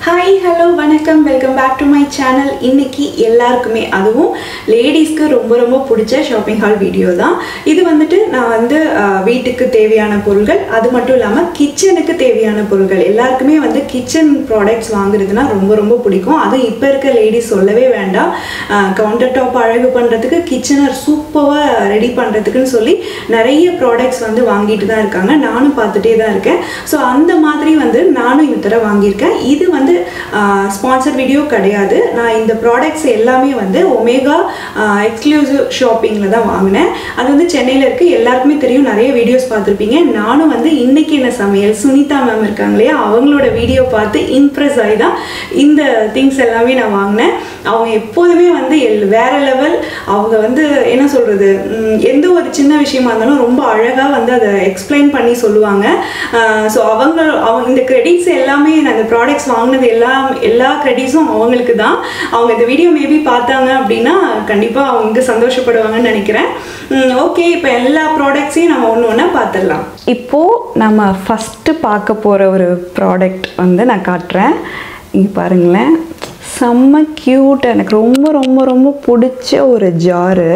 Hi hello வணக்கம் welcome back to my channel இன்னைக்கு எல்லாருக்குமே அதுவும் லேடிஸ்க்கு ரொம்ப ரொம்ப பிடிச்ச ஷாப்பிங் ஹால் வீடியோ தான் இது வந்துட்டு நான் வந்து அஹ், வீட்டுக்கு தேவையான பொருட்கள் அது மட்டும் இல்லாமல் கிச்சனுக்கு தேவையான பொருட்கள் எல்லாருக்குமே வந்து கிச்சன் ப்ராடக்ட்ஸ் வாங்குறதுனா ரொம்ப ரொம்ப பிடிக்கும் அதுவும் இப்போ இருக்க லேடிஸ் சொல்லவே வேண்டாம் கவுண்டர் டாப் அழகு பண்ணுறதுக்கு கிச்சனர் சூப்பராக ரெடி பண்ணுறதுக்குன்னு சொல்லி நிறைய ப்ராடக்ட்ஸ் வந்து வாங்கிட்டு தான் இருக்காங்க நானும் பார்த்துட்டே தான் இருக்கேன் ஸோ அந்த மாதிரி வந்து நானும் இந்த தடவை வாங்கியிருக்கேன் இது வந்து ஸ்பான்சர் வீடியோ கிடையாது நான் இந்த ப்ராடக்ட்ஸ் எல்லாமே வந்து ஒமேகா எக்ஸ்க்ளூசிவ் ஷாப்பிங்கில் தான் வாங்கினேன் அது வந்து சென்னையில் இருக்குது எல்லாருக்குமே தெரியும் நிறைய வீடியோஸ் பார்த்துருப்பீங்க நானும் வந்து இன்னைக்கு என்ன சமையல் சுனிதா மேம் இருக்காங்க இல்லையா அவங்களோட வீடியோ பார்த்து இம்ப்ரெஸ் ஆகி தான் இந்த திங்ஸ் எல்லாமே நான் வாங்கினேன் அவங்க எப்போதுமே வந்து எல் வேற லெவல் அவங்க வந்து என்ன சொல்கிறது எந்த ஒரு சின்ன விஷயமா இருந்தாலும் ரொம்ப அழகாக வந்து அதை எக்ஸ்பிளைன் பண்ணி சொல்லுவாங்க ஸோ அவங்க அவங்க இந்த கிரெடிட்ஸ் எல்லாமே நான் இந்த ப்ராடக்ட்ஸ் வாங்கினது எல்லாம் எல்லா கிரெடிட்ஸும் அவங்களுக்கு தான் அவங்க இந்த வீடியோ மேபி பார்த்தாங்க அப்படின்னா கண்டிப்பாக அவங்க சந்தோஷப்படுவாங்கன்னு நினைக்கிறேன் ஓகே இப்போ எல்லா ப்ராடக்ட்ஸையும் நம்ம ஒன்று ஒன்றா பார்த்துடலாம் இப்போது நம்ம ஃபஸ்ட்டு பார்க்க போகிற ஒரு ப்ராடக்ட் வந்து நான் காட்டுறேன் இங்கே பாருங்களேன் செம்ம க்யூட் எனக்கு ரொம்ப ரொம்ப ரொம்ப பிடிச்ச ஒரு ஜாரு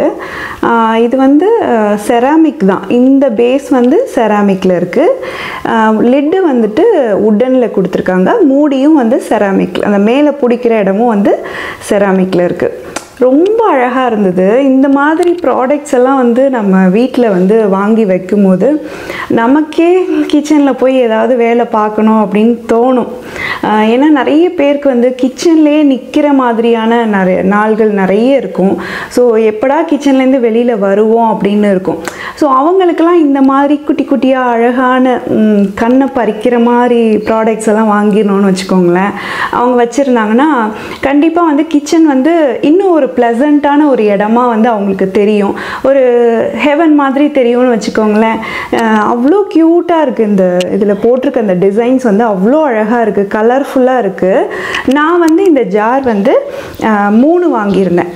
இது வந்து செராமிக் தான் இந்த பேஸ் வந்து செராமிக்கில் இருக்குது லிட்டு வந்துட்டு உட்டனில் கொடுத்துருக்காங்க மூடியும் வந்து செராமிக் அந்த மேலே பிடிக்கிற இடமும் வந்து செராமிக்கில் இருக்குது ரொம்ப அழகாக இருந்தது இந்த மாதிரி ப்ராடக்ட்ஸ் எல்லாம் வந்து நம்ம வீட்டில் வந்து வாங்கி வைக்கும்போது நமக்கே கிச்சனில் போய் ஏதாவது வேலை பார்க்கணும் அப்படின்னு தோணும் ஆஹ் ஏன்னா நிறைய பேருக்கு வந்து கிச்சன்லேயே நிற்கிற மாதிரியான நிறைய நாள்கள் நிறைய இருக்கும் ஸோ எப்படா கிச்சன்லேருந்து வெளியில் வருவோம் அப்படின்னு இருக்கும் ஸோ அவங்களுக்கெல்லாம் இந்த மாதிரி குட்டி குட்டியாக அழகான ம், கண்ணை பறிக்கிற மாதிரி ப்ராடக்ட்ஸ் எல்லாம் வாங்கிடணும்னு வச்சுக்கோங்களேன் அவங்க வச்சுருந்தாங்கன்னா கண்டிப்பாக வந்து கிச்சன் வந்து இன்னும் ஒரு ப்ளசண்ட்டான ஒரு இடமா வந்து அவங்களுக்கு தெரியும் ஒரு ஹெவன் மாதிரி தெரியும்னு வச்சுக்கோங்களேன் அஹ் அவ்வளோ க்யூட்டாக இருக்குது இந்த இதில் போட்டிருக்க அந்த டிசைன்ஸ் வந்து அவ்வளோ அழகாக இருக்குது கலர்ஃபுல்லாக இருக்குது நான் வந்து இந்த ஜார் வந்து அஹ், மூணு வாங்கியிருந்தேன்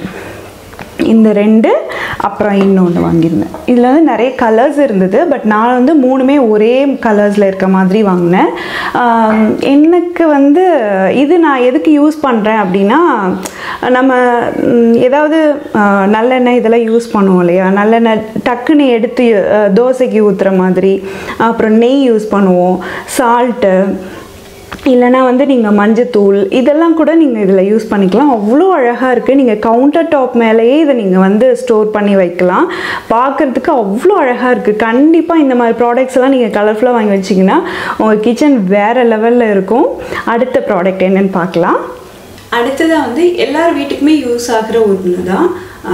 இந்த ரெண்டு அப்புறம் இன்னொன்று வாங்கியிருந்தேன் இதில் வந்து நிறைய கலர்ஸ் இருந்தது பட் நான் வந்து மூணுமே ஒரே கலர்ஸில் இருக்க மாதிரி வாங்கினேன் ஆம், எனக்கு வந்து இது நான் எதுக்கு யூஸ் பண்ணுறேன் அப்படின்னா நம்ம ம், ஏதாவது ஆ, நல்லெண்ணெய் இதெல்லாம் யூஸ் பண்ணுவோம் இல்லையா நல்லெண்ணெய் டக்குன்னு எடுத்து ஆ, தோசைக்கு ஊற்றுற மாதிரி அப்புறம் நெய் யூஸ் பண்ணுவோம் சால்ட்டு இல்லைனா வந்து நீங்கள் மஞ்சத்தூள் இதெல்லாம் கூட நீங்கள் இதில் யூஸ் பண்ணிக்கலாம் அவ்வளோ அழகாக இருக்குது நீங்கள் கவுண்டர் டாப் மேலேயே இதை நீங்கள் வந்து ஸ்டோர் பண்ணி வைக்கலாம் பார்க்குறதுக்கு அவ்வளோ அழகாக இருக்குது கண்டிப்பாக இந்த மாதிரி ப்ராடக்ட்ஸ் எல்லாம் நீங்கள் கலர்ஃபுல்லாக வாங்கி வச்சிங்கன்னா உங்கள் கிச்சன் வேறு லெவலில் இருக்கும் அடுத்த ப்ராடக்ட் என்னன்னு பார்க்கலாம் அடுத்ததாக வந்து எல்லார் வீட்டுக்குமே யூஸ் ஆகிற ஒன்று தான்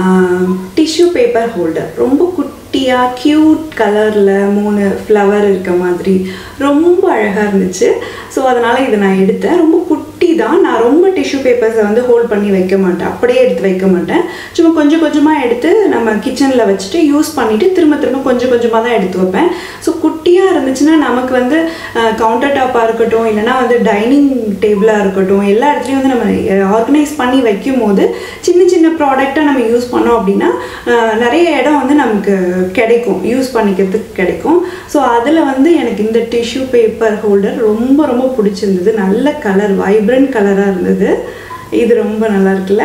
டிஷ்யூ பேப்பர் ஹோல்டர் ரொம்ப குட்டியாக க்யூட் கலரில் மூணு ஃப்ளவர் இருக்க மாதிரி ரொம்ப அழகாக இருந்துச்சு ஸோ அதனால் இதை நான் எடுத்தேன் ரொம்ப குட்டி தான் நான் ரொம்ப டிஷ்யூ பேப்பர்ஸை வந்து ஹோல்ட் பண்ணி வைக்க மாட்டேன் அப்படியே எடுத்து வைக்க மாட்டேன் சும்மா கொஞ்சம் கொஞ்சமாக எடுத்து நம்ம கிச்சனில் வச்சுட்டு யூஸ் பண்ணிவிட்டு திரும்ப திரும்ப கொஞ்சம் கொஞ்சமாக தான் எடுத்து வைப்பேன் ஸோ குட்டியாக இருந்துச்சுன்னா நமக்கு வந்து கவுண்டர் டாப்பாக இருக்கட்டும் இல்லைனா வந்து டைனிங் டேபிளாக இருக்கட்டும் எல்லா இடத்துலையும் வந்து நம்ம ஆர்கனைஸ் பண்ணி வைக்கும் போது சின்ன சின்ன ப்ராடக்டாக நம்ம யூஸ் பண்ணோம் அப்படின்னா அஹ், நிறைய இடம் வந்து நமக்கு கிடைக்கும் யூஸ் பண்ணிக்கிறதுக்கு கிடைக்கும் ஸோ அதில் வந்து எனக்கு இந்த டிஷ்யூ பேப்பர் ஹோல்டர் ரொம்ப ரொம்ப பிடிச்சிருந்தது நல்ல கலர் வைப்ரண்ட் கலராக இருந்தது இது ரொம்ப நல்லா இருக்குல்ல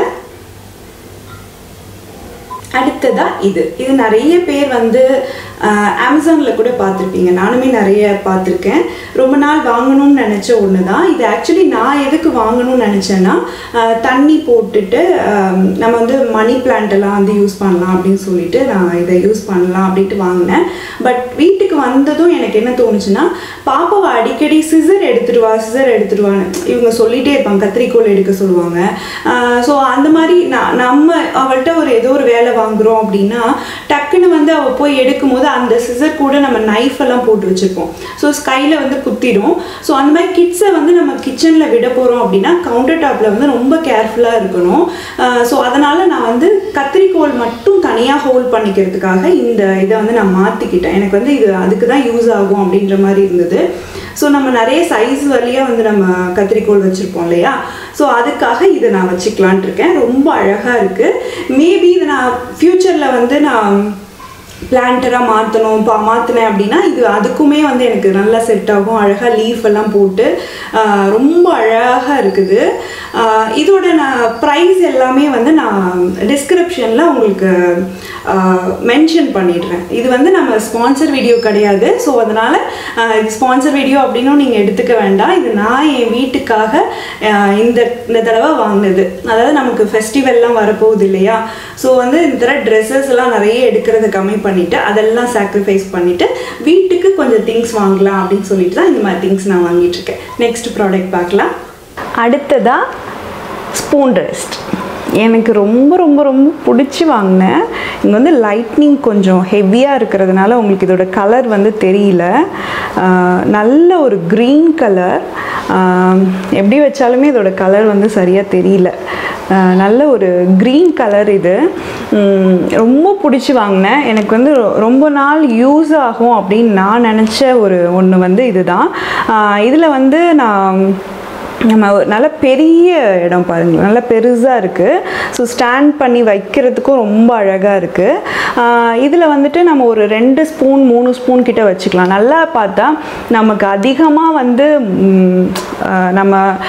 அடுத்ததா இது இது நிறைய பேர் வந்து அமேசானில் கூட பார்த்துருப்பீங்க நானுமே நிறைய பார்த்துருக்கேன் ரொம்ப நாள் வாங்கணும்னு நினச்ச ஒன்று தான் இது ஆக்சுவலி நான் எதுக்கு வாங்கணும்னு நினச்சேன்னா ஆஹ் தண்ணி போட்டுட்டு ஆஹ் நம்ம வந்து மணி பிளான்ட் எல்லாம் வந்து யூஸ் பண்ணலாம் அப்படின்னு சொல்லிட்டு நான் இதை யூஸ் பண்ணலாம் அப்படின்ட்டு வாங்கினேன் பட் வீட்டுக்கு வந்ததும் எனக்கு என்ன தோணுச்சுன்னா பாப்பாவை அடிக்கடி சிசர் எடுத்துட்டு வா சிசர் எடுத்துட்டு வான்னு இவங்க சொல்லிட்டே இருப்பாங்க கத்திரிக்கோல் எடுக்க சொல்லுவாங்க ஸோ அந்த மாதிரி நான் நம்ம அவள்கிட்ட ஒரு ஏதோ ஒரு வேலை வாங்குறோம் அப்படின்னா டக்குன்னு வந்து அவள் போய் எடுக்கும்போது அந்த சிசர் கூட நம்ம நைஃப் எல்லாம் போட்டு வச்சுருப்போம் ஸோ ஸ்கையில் வந்து குத்திடும் ஸோ அந்த மாதிரி கிட்ஸை வந்து நம்ம கிச்சனில் விட போகிறோம் அப்படின்னா கவுண்டர் டாப்பில் வந்து ரொம்ப கேர்ஃபுல்லாக இருக்கணும் ஸோ அதனால் நான் வந்து கத்திரிக்கோல் மட்டும் தனியாக ஹோல்ட் பண்ணிக்கிறதுக்காக இந்த இதை வந்து நான் மாற்றிக்கிட்டேன் எனக்கு வந்து இது அதுக்கு தான் யூஸ் ஆகும் அப்படின்ற மாதிரி இருந்தது ஸோ நம்ம நிறைய சைஸ் வழியாக வந்து நம்ம கத்திரிக்கோல் வச்சுருப்போம் இல்லையா ஸோ அதுக்காக இதை நான் வச்சுக்கலான்ட்டு இருக்கேன் ரொம்ப அழகாக இருக்குது மேபி இதை நான் ஃப்யூச்சரில் வந்து நான் பிளான்டராக மாற்றணும் பா மாற்றினேன் அப்படின்னா இது அதுக்குமே வந்து எனக்கு நல்லா செட் ஆகும் அழகாக லீஃப் எல்லாம் போட்டு ஆஹ் ரொம்ப அழகாக இருக்குது ஆஹ் இதோட நான் ப்ரைஸ் எல்லாமே வந்து நான் டிஸ்கிரிப்ஷனில் உங்களுக்கு மென்ஷன் பண்ணிடுறேன் இது வந்து நம்ம ஸ்பான்சர் வீடியோ கிடையாது ஸோ அதனால் இது ஸ்பான்சர் வீடியோ அப்படின்னும் நீங்கள் எடுத்துக்க வேண்டாம் இது நான் என் வீட்டுக்காக ஆஹ் இந்த இந்த தடவை வாங்கினது அதாவது நமக்கு ஃபெஸ்டிவல்லாம் வரப்போகுது இல்லையா ஸோ வந்து இந்த தடவை ட்ரெஸ்ஸஸ் எல்லாம் நிறைய எடுக்கிறத கம்மி பண்ணிவிட்டு அதெல்லாம் சாக்ரிஃபைஸ் பண்ணிவிட்டு வீட்டுக்கு கொஞ்சம் திங்ஸ் வாங்கலாம் அப்படின்னு சொல்லிட்டு தான் இந்த மாதிரி திங்ஸ் நான் வாங்கிட்டு இருக்கேன் நெக்ஸ்ட் ப்ராடக்ட் பார்க்கலாம் அடுத்ததாக ஸ்பூன் ரெஸ்ட் எனக்கு ரொம்ப ரொம்ப ரொம்ப பிடிச்சி வாங்கினேன் இங்கே வந்து லைட்னிங் கொஞ்சம் ஹெவியாக இருக்கிறதுனால உங்களுக்கு இதோட கலர் வந்து தெரியல ஆஹ் நல்ல ஒரு க்ரீன் கலர் எப்படி வச்சாலுமே இதோட கலர் வந்து சரியாக தெரியல ஆஹ் நல்ல ஒரு க்ரீன் கலர் இது உம், ரொம்ப பிடிச்சி வாங்கினேன் எனக்கு வந்து ரொ- ரொம்ப நாள் யூஸ் ஆகும் அப்படின்னு நான் நினச்ச ஒரு ஒன்று வந்து இதுதான் இதில் வந்து நான் நம்ம ஒரு நல்ல பெரிய இடம் பாருங்க நல்ல பெருசாக இருக்குது ஸோ ஸ்டாண்ட் பண்ணி வைக்கிறதுக்கும் ரொம்ப அழகாக இருக்குது இதில் வந்துட்டு நம்ம ஒரு ரெண்டு ஸ்பூன் மூணு ஸ்பூன் கிட்ட வச்சுக்கலாம் நல்லா பார்த்தா நமக்கு அதிகமாக வந்து ம், ஆஹ், நம்ம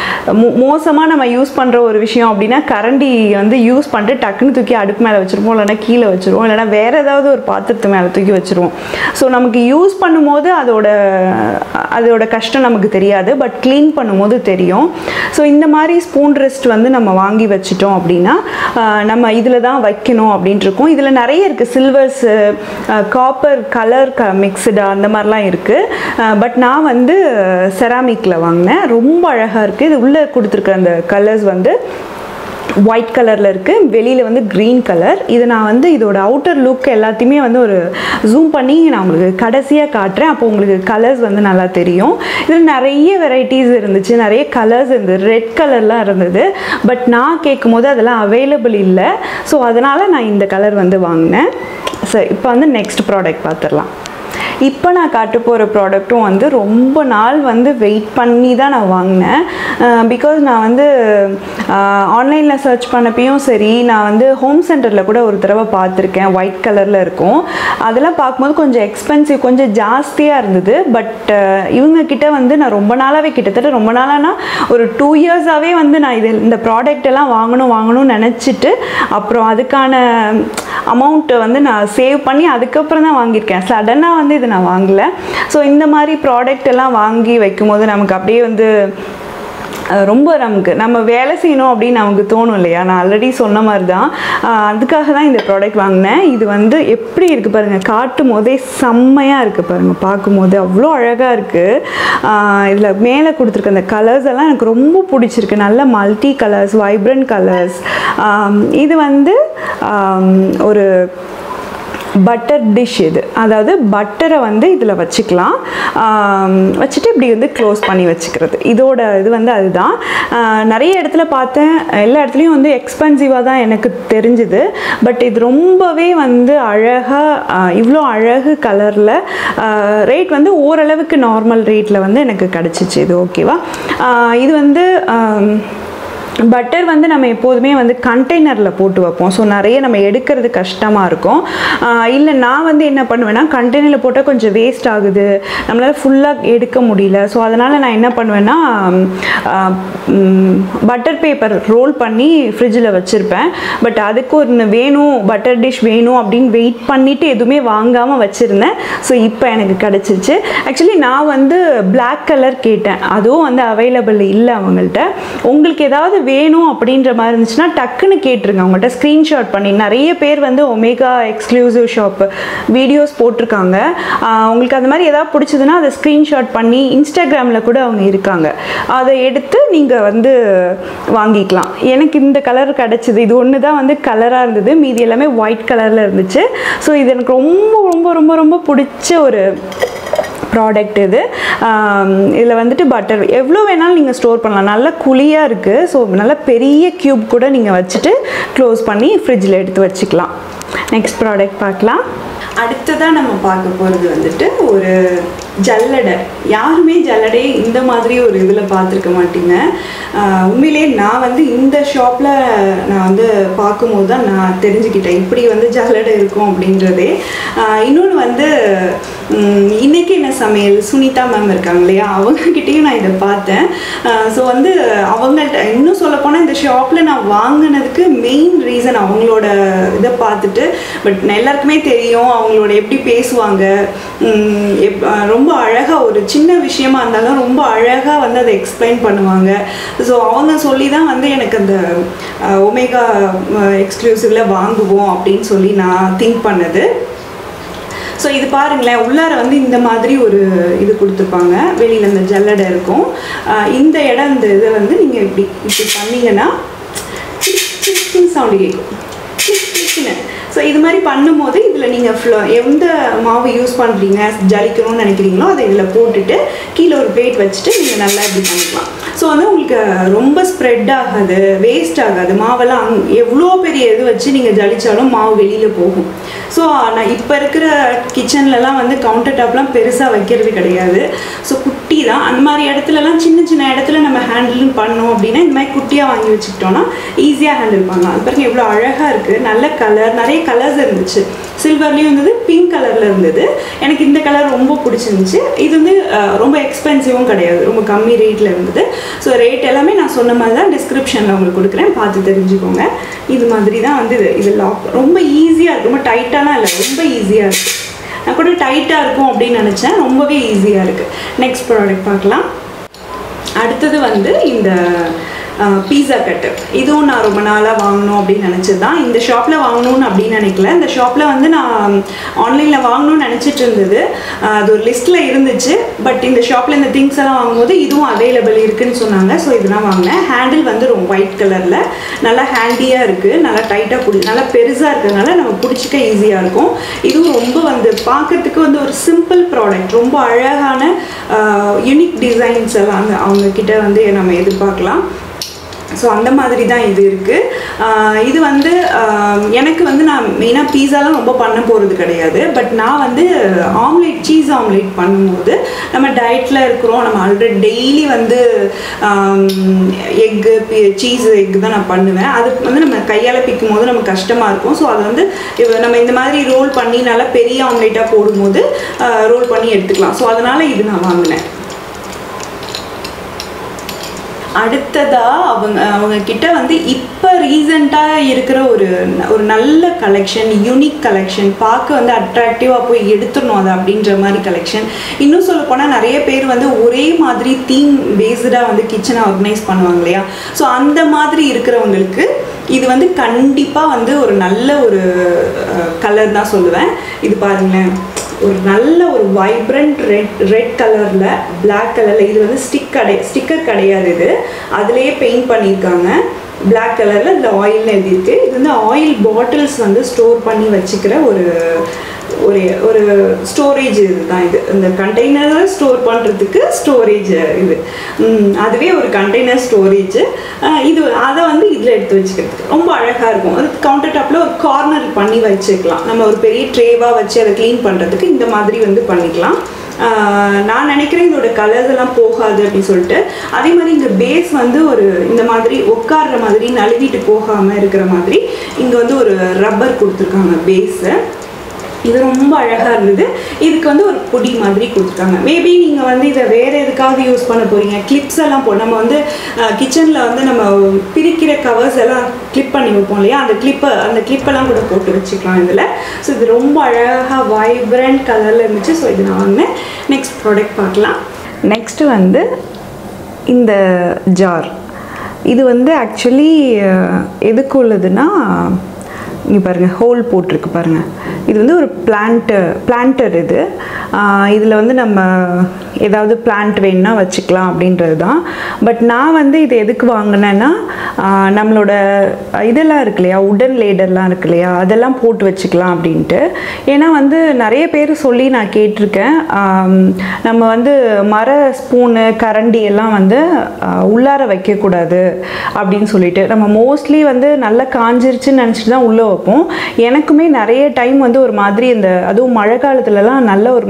மோசமாக நம்ம யூஸ் பண்ணுற ஒரு விஷயம் அப்படின்னா கரண்டி வந்து யூஸ் பண்ணிட்டு டக்குன்னு தூக்கி அடுப்பு மேலே வச்சுருப்போம் இல்லைன்னா கீழே வச்சுருவோம் இல்லைன்னா வேறு ஏதாவது ஒரு பாத்திரத்து மேலே தூக்கி வச்சுருவோம் ஸோ நமக்கு யூஸ் பண்ணும்போது அதோட அதோட கஷ்டம் நமக்கு தெரியாது பட் க்ளீன் பண்ணும்போது தெரியும் ஸோ இந்த மாதிரி ஸ்பூன் ரெஸ்ட் வந்து நம்ம வாங்கி வச்சிட்டோம் அப்படின்னா ஆஹ், நம்ம இதில் தான் வைக்கணும் அப்படின்ட்டு இருக்கும் இதில் நிறைய இருக்குது சில்வர்ஸு காப்பர் கலர் க மிக்சடாக அந்த மாதிரிலாம் இருக்குது பட் நான் வந்து செராமிக்கில் வாங்கினேன் ரொம்ப அழகாக இருக்குது இது உள்ளே கொடுத்துருக்க அந்த கலர்ஸ் வந்து ஒயிட் கலரில் இருக்குது வெளியில் வந்து க்ரீன் கலர் இது நான் வந்து இதோட அவுட்டர் லுக் எல்லாத்தையுமே வந்து ஒரு ஜூம் பண்ணி நான் உங்களுக்கு கடைசியாக காட்டுறேன் அப்போ உங்களுக்கு கலர்ஸ் வந்து நல்லா தெரியும் இதில் நிறைய வெரைட்டிஸ் இருந்துச்சு நிறைய கலர்ஸ் இருந்தது ரெட் கலர்லாம் இருந்தது பட் நான் கேட்கும் போது அதெல்லாம் அவைலபிள் இல்லை ஸோ அதனால் நான் இந்த கலர் வந்து வாங்கினேன் சரி இப்போ வந்து நெக்ஸ்ட் ப்ராடக்ட் பார்த்துடலாம் இப்போ நான் காட்ட போகிற ப்ராடக்ட்டும் வந்து ரொம்ப நாள் வந்து வெயிட் பண்ணி தான் நான் வாங்கினேன் பிகாஸ் நான் வந்து ஆன்லைனில் சர்ச் பண்ணப்பையும் சரி நான் வந்து ஹோம் சென்டரில் கூட ஒரு தடவை பார்த்துருக்கேன் ஒயிட் கலரில் இருக்கும் அதெல்லாம் பார்க்கும்போது கொஞ்சம் எக்ஸ்பென்சிவ் கொஞ்சம் ஜாஸ்தியாக இருந்தது பட் இவங்க கிட்ட வந்து நான் ரொம்ப நாளாகவே கிட்டத்தட்ட ரொம்ப நாளானா ஒரு டூ இயர்ஸாகவே வந்து நான் இது இந்த ப்ராடக்ட் எல்லாம் வாங்கணும் வாங்கணும்னு நினச்சிட்டு அப்புறம் அதுக்கான அமௌண்ட்டை வந்து நான் சேவ் பண்ணி அதுக்கப்புறம் தான் வாங்கியிருக்கேன் சடனாக வந்து இதை நான் வாங்கலை ஸோ இந்த மாதிரி ப்ராடக்ட் எல்லாம் வாங்கி வைக்கும்போது நமக்கு அப்படியே வந்து அஹ் ரொம்ப நமக்கு நம்ம வேலை செய்யணும் அப்படின்னு நமக்கு தோணும் இல்லையா நான் ஆல்ரெடி சொன்ன மாதிரி தான் அஹ் அதுக்காக தான் இந்த ப்ராடக்ட் வாங்கினேன் இது வந்து எப்படி இருக்குது பாருங்கள் காட்டும் போதே செம்மையாக இருக்குது பாருங்கள் பார்க்கும்போது அவ்வளோ அழகாக இருக்குது இதில் மேலே கொடுத்துருக்க அந்த கலர்ஸ் எல்லாம் எனக்கு ரொம்ப பிடிச்சிருக்கு நல்ல மல்டி கலர்ஸ் வைப்ரண்ட் கலர்ஸ் இது வந்து ஆம், ஒரு பட்டர் டிஷ் இது அதாவது பட்டரை வந்து இதில் வச்சுக்கலாம் ஆம், வச்சுட்டு இப்படி வந்து க்ளோஸ் பண்ணி வச்சுக்கிறது இதோட இது வந்து அதுதான் ஆ, நிறைய இடத்துல பார்த்தேன் எல்லா இடத்துலையும் வந்து எக்ஸ்பென்சிவாக தான் எனக்கு தெரிஞ்சுது பட் இது ரொம்பவே வந்து அழகாக இவ்வளோ அழகு கலரில் ரேட் வந்து ஓரளவுக்கு நார்மல் ரேட்டில் வந்து எனக்கு கிடச்சிச்சு இது ஓகேவா ஆ, இது வந்து ஆம், பட்டர் வந்து நம்ம எப்போதுமே வந்து கண்டெய்னரில் போட்டு வைப்போம் ஸோ நிறைய நம்ம எடுக்கிறது கஷ்டமாக இருக்கும் இல்லை நான் வந்து என்ன பண்ணுவேன்னா கண்டெய்னரில் போட்டால் கொஞ்சம் வேஸ்ட் ஆகுது நம்மளால் ஃபுல்லாக எடுக்க முடியல ஸோ அதனால் நான் என்ன பண்ணுவேன்னா பட்டர் பேப்பர் ரோல் பண்ணி ஃப்ரிட்ஜில் வச்சுருப்பேன் பட் அதுக்கு ஒன்று வேணும் பட்டர் டிஷ் வேணும் அப்படின்னு வெயிட் பண்ணிவிட்டு எதுவுமே வாங்காமல் வச்சுருந்தேன் ஸோ இப்போ எனக்கு கிடச்சிருச்சு ஆக்சுவலி நான் வந்து Black கலர் கேட்டேன் அதுவும் வந்து அவைலபிள் இல்லை அவங்கள்ட்ட உங்களுக்கு ஏதாவது வேணும் அப்படின்ற மாதிரி இருந்துச்சுன்னா டக்குன்னு கேட்டுருங்க அவங்கள்ட்ட ஸ்க்ரீன்ஷாட் பண்ணி நிறைய பேர் வந்து ஒமேகா எக்ஸ்க்ளூசிவ் ஷாப் வீடியோஸ் போட்டிருக்காங்க ஆஹ் உங்களுக்கு அந்த மாதிரி ஏதாவது பிடிச்சதுன்னா அதை ஸ்க்ரீன்ஷாட் பண்ணி இன்ஸ்டாகிராமில் கூட அவங்க இருக்காங்க அதை எடுத்து நீங்கள் வந்து வாங்கிக்கலாம் எனக்கு இந்த கலர் கிடச்சிது இது ஒன்று தான் வந்து கலராக இருந்தது மீதி எல்லாமே ஒயிட் கலரில் இருந்துச்சு ஸோ இது எனக்கு ரொம்ப ரொம்ப ரொம்ப ரொம்ப பிடிச்ச ஒரு ப்ராடக்ட் இது இதில் வந்துட்டு பட்டர் எவ்வளோ வேணாலும் நீங்கள் ஸ்டோர் பண்ணலாம் நல்லா குழியாக இருக்குது ஸோ நல்ல பெரிய க்யூப் கூட நீங்கள் வச்சுட்டு க்ளோஸ் பண்ணி ஃப்ரிட்ஜில் எடுத்து வச்சுக்கலாம் நெக்ஸ்ட் ப்ராடக்ட் பார்க்கலாம் அடுத்ததாக நம்ம பார்க்க போகிறது வந்துட்டு ஒரு ஜல்லடை யாருமே ஜல்லடையை இந்த மாதிரி ஒரு இதில் பார்த்துருக்க மாட்டீங்க ஆஹ் உண்மையிலே நான் வந்து இந்த ஷாப்பில் நான் வந்து பார்க்கும்போது தான் நான் தெரிஞ்சுக்கிட்டேன் இப்படி வந்து ஜல்லடை இருக்கும் அப்படின்றதே இன்னொன்று வந்து உம், இன்னைக்கு என்ன சமையல் சுனிதா மேம் இருக்காங்க இல்லையா அவங்கக்கிட்டேயும் நான் இதை பார்த்தேன் ஸோ வந்து அவங்கள்ட்ட இன்னும் சொல்லப்போனால் இந்த ஷாப்பில் நான் வாங்கினதுக்கு மெயின் ரீசன் அவங்களோட இதை பார்த்துட்டு பட் எல்லாருக்குமே தெரியும் அவங்களோட எப்படி பேசுவாங்க உம், எப்- அஹ் ரொம்ப அழகாக ஒரு சின்ன விஷயமா இருந்தாலும் ரொம்ப அழகாக வந்து அதை எக்ஸ்பிளைன் பண்ணுவாங்க ஸோ அவங்க சொல்லி தான் வந்து எனக்கு அந்த ஒமேகா எக்ஸ்க்ளூசிவில் வாங்குவோம் அப்படின்னு சொல்லி நான் திங்க் பண்ணது ஸோ இது பாருங்களேன் உள்ளார வந்து இந்த மாதிரி ஒரு இது கொடுத்துருப்பாங்க வெளியில் இந்த ஜல்லடை இருக்கும் ஆஹ் இந்த இடம் இந்த இதை வந்து நீங்கள் இப்படி இப்படி பண்ணீங்கன்னா சவுண்டு கேட்கும் ஸோ இது மாதிரி பண்ணும்போது இதில் நீங்கள் ஃப்ளோ எந்த மாவு யூஸ் பண்ணுறீங்க ஜலிக்கணும்னு நினைக்கிறீங்களோ அதை இதில் போட்டுட்டு கீழே ஒரு பிளேட் வச்சுட்டு நீங்கள் நல்லா இப்படி பண்ணிக்கலாம் ஸோ வந்து உங்களுக்கு ரொம்ப ஸ்ப்ரெட் ஆகாது வேஸ்ட் ஆகாது மாவெல்லாம் அங் எவ்வளோ பெரிய இது வச்சு நீங்கள் ஜலிச்சாலும் மாவு வெளியில் போகும் ஸோ நான் இப்போ இருக்கிற கிச்சன்லலாம் வந்து கவுண்டர் டாப்லாம் பெருசாக வைக்கிறது கிடையாது ஸோ குட்டி தான் அந்த மாதிரி இடத்துலலாம் சின்ன சின்ன இடத்துல நம்ம ஹேண்டிலும் பண்ணோம் அப்படின்னா இந்த மாதிரி குட்டியாக வாங்கி வச்சுக்கிட்டோம்னா ஈஸியாக ஹேண்டில் பண்ணலாம் அது பாருங்க எவ்வளோ அழகாக இருக்குது நல்ல கலர் நிறைய கலர்ஸ் இருந்துச்சு சில்வர்லேயும் இருந்தது பிங்க் கலரில் இருந்தது எனக்கு இந்த கலர் ரொம்ப பிடிச்சிருந்துச்சு இது வந்து அஹ், ரொம்ப எக்ஸ்பென்சிவும் கிடையாது ரொம்ப கம்மி ரேட்டில் இருந்தது ஸோ ரேட் எல்லாமே நான் சொன்ன மாதிரி தான் டிஸ்கிரிப்ஷனில் உங்களுக்கு கொடுக்குறேன் பார்த்து தெரிஞ்சுக்கோங்க இது மாதிரி தான் வந்து இது இது லாக் ரொம்ப ஈஸியாக இருக்குது ரொம்ப டைட்டாலாம் இல்லை ரொம்ப ஈஸியாக இருக்குது நான் கூட டைட்டாக இருக்கும் அப்படின்னு நினச்சேன் ரொம்பவே ஈஸியாக இருக்குது நெக்ஸ்ட் ப்ராடக்ட் பார்க்கலாம் அடுத்தது வந்து இந்த பீஸா கட்டு இதுவும் நான் ரொம்ப நாளாக வாங்கணும் அப்படின்னு நினச்சது தான் இந்த ஷாப்பில் வாங்கணும்னு அப்படின்னு நினைக்கல இந்த ஷாப்பில் வந்து நான் ஆன்லைனில் வாங்கணும்னு நினச்சிட்டு இருந்தது அஹ் அது ஒரு லிஸ்ட்டில் இருந்துச்சு பட் இந்த ஷாப்பில் இந்த திங்ஸ் எல்லாம் வாங்கும்போது இதுவும் அவைலபிள் இருக்குன்னு சொன்னாங்க ஸோ இதெல்லாம் வாங்கினேன் ஹேண்டில் வந்து ரொம்ப ஒயிட் கலரில் நல்லா ஹேண்டியாக இருக்குது நல்லா டைட்டாக பிடி நல்லா பெருசாக இருக்கிறதுனால நம்ம பிடிச்சிக்க ஈஸியாக இருக்கும் இதுவும் ரொம்ப வந்து பார்க்கறதுக்கு வந்து ஒரு சிம்பிள் ப்ராடக்ட் ரொம்ப அழகான யூனிக் டிசைன்ஸ் எல்லாம் அந்த அவங்க கிட்ட வந்து நம்ம எதிர்பார்க்கலாம் ஸோ அந்த மாதிரி தான் இது இருக்குது இது வந்து ஆஹ் எனக்கு வந்து நான் மெயினாக பீஸாலாம் ரொம்ப பண்ண போகிறது கிடையாது பட் நான் வந்து ஆம்லேட் சீஸ் ஆம்லேட் பண்ணும்போது நம்ம டயட்டில் இருக்கிறோம் நம்ம ஆல்ரெடி டெய்லி வந்து எக்கு சீஸ் எக் தான் நான் பண்ணுவேன் அதுக்கு வந்து நம்ம கையால் பிக்கும் போது நமக்கு கஷ்டமாக இருக்கும் ஸோ அதை வந்து இவ- நம்ம இந்த மாதிரி ரோல் பண்ணி நல்லா பெரிய ஆம்லேட்டாக போடும்போது ரோல் பண்ணி எடுத்துக்கலாம் ஸோ அதனால் இது நான் வாங்கினேன் அடுத்ததா அவங்க அவங்க கிட்ட வந்து இப்போ ரீசண்டாக இருக்கிற ஒரு ஒரு நல்ல கலெக்ஷன் யூனிக் கலெக்ஷன் பார்க்க வந்து அட்ராக்டிவாக போய் எடுத்துடணும் அது அப்படின்ற மாதிரி கலெக்ஷன் இன்னும் சொல்ல போனால் நிறைய பேர் வந்து ஒரே மாதிரி தீம் பேஸ்டாக வந்து கிச்சனை ஆர்கனைஸ் பண்ணுவாங்க இல்லையா ஸோ அந்த மாதிரி இருக்கிறவங்களுக்கு இது வந்து கண்டிப்பாக வந்து ஒரு நல்ல ஒரு கலர் தான் சொல்லுவேன் இது பாருங்களேன் ஒரு நல்ல ஒரு வைப்ரண்ட் ரெட் ரெட் கலரில் Black கலரில் இது வந்து ஸ்டிக் கடை ஸ்டிக்கர் கிடையாது இது அதுலேயே பெயிண்ட் பண்ணியிருக்காங்க Black கலரில் இதில் ஆயில்னு எழுதியிருக்கு இது வந்து ஆயில் பாட்டில்ஸ் வந்து ஸ்டோர் பண்ணி வச்சுக்கிற ஒரு ஒரு ஒரு ஸ்டோரேஜ் இதுதான் இது இந்த கண்டெய்னரை ஸ்டோர் பண்ணுறதுக்கு ஸ்டோரேஜ் இது ம், அதுவே ஒரு கண்டெய்னர் ஸ்டோரேஜ் இது அதை வந்து இதில் எடுத்து வச்சுக்கிறதுக்கு ரொம்ப அழகாக இருக்கும் அது கவுண்டர் டாப்பில் ஒரு கார்னர் பண்ணி வச்சுக்கலாம் நம்ம ஒரு பெரிய ட்ரேவாக வச்சு அதை க்ளீன் பண்ணுறதுக்கு இந்த மாதிரி வந்து பண்ணிக்கலாம் ஆஹ் நான் நினைக்கிறேன் இதோட கலர்ஸ் எல்லாம் போகாது அப்படின்னு சொல்லிட்டு அதே மாதிரி இங்கே பேஸ் வந்து ஒரு இந்த மாதிரி உட்கார்ற மாதிரி நழுவிட்டு போகாமல் இருக்கிற மாதிரி இங்கே வந்து ஒரு ரப்பர் கொடுத்துருக்காங்க பேஸு இது ரொம்ப அழகாக இருந்தது இதுக்கு வந்து ஒரு பொடி மாதிரி கொடுத்துருக்காங்க மேபி நீங்கள் வந்து இதை வேறு எதுக்காவது யூஸ் பண்ண போகிறீங்க கிளிப்ஸ் எல்லாம் போ நம்ம வந்து கிச்சனில் வந்து நம்ம பிரிக்கிற கவர்ஸ் எல்லாம் கிளிப் பண்ணி வைப்போம் இல்லையா அந்த கிளிப்பை அந்த கிளிப்பெல்லாம் கூட போட்டு வச்சுக்கலாம் இதில் ஸோ இது ரொம்ப அழகாக வைப்ரண்ட் கலரில் இருந்துச்சு ஸோ இது நான் வாங்கினேன் நெக்ஸ்ட் ப்ராடக்ட் பார்க்கலாம் நெக்ஸ்ட்டு வந்து இந்த ஜார் இது வந்து ஆக்சுவலி எதுக்கு உள்ளதுன்னா இங்கே பாருங்கள் ஹோல் போட்டிருக்கு பாருங்கள் இது வந்து ஒரு பிளான்ட்டு பிளான்டர் இது இதில் வந்து நம்ம ஏதாவது பிளான்ட் வேணும்னா வச்சுக்கலாம் அப்படின்றது தான் பட் நான் வந்து இது எதுக்கு வாங்கினேன்னா ஆஹ் நம்மளோட இதெல்லாம் இருக்கு இல்லையா உடன் லேடர்லாம் இருக்கு இல்லையா அதெல்லாம் போட்டு வச்சுக்கலாம் அப்படின்ட்டு ஏன்னா வந்து நிறைய பேர் சொல்லி நான் கேட்டிருக்கேன் ஆம், நம்ம வந்து மர ஸ்பூனு கரண்டி எல்லாம் வந்து ஆஹ், உள்ளார வைக்கக்கூடாது அப்படின்னு சொல்லிட்டு நம்ம மோஸ்ட்லி வந்து நல்லா காஞ்சிருச்சுன்னு நினச்சிட்டு தான் உள்ளே வைப்போம் எனக்குமே நிறைய டைம் வந்து ஒரு மாதிரி இந்த அதுவும் மழை காலத்துலலாம் நல்ல ஒரு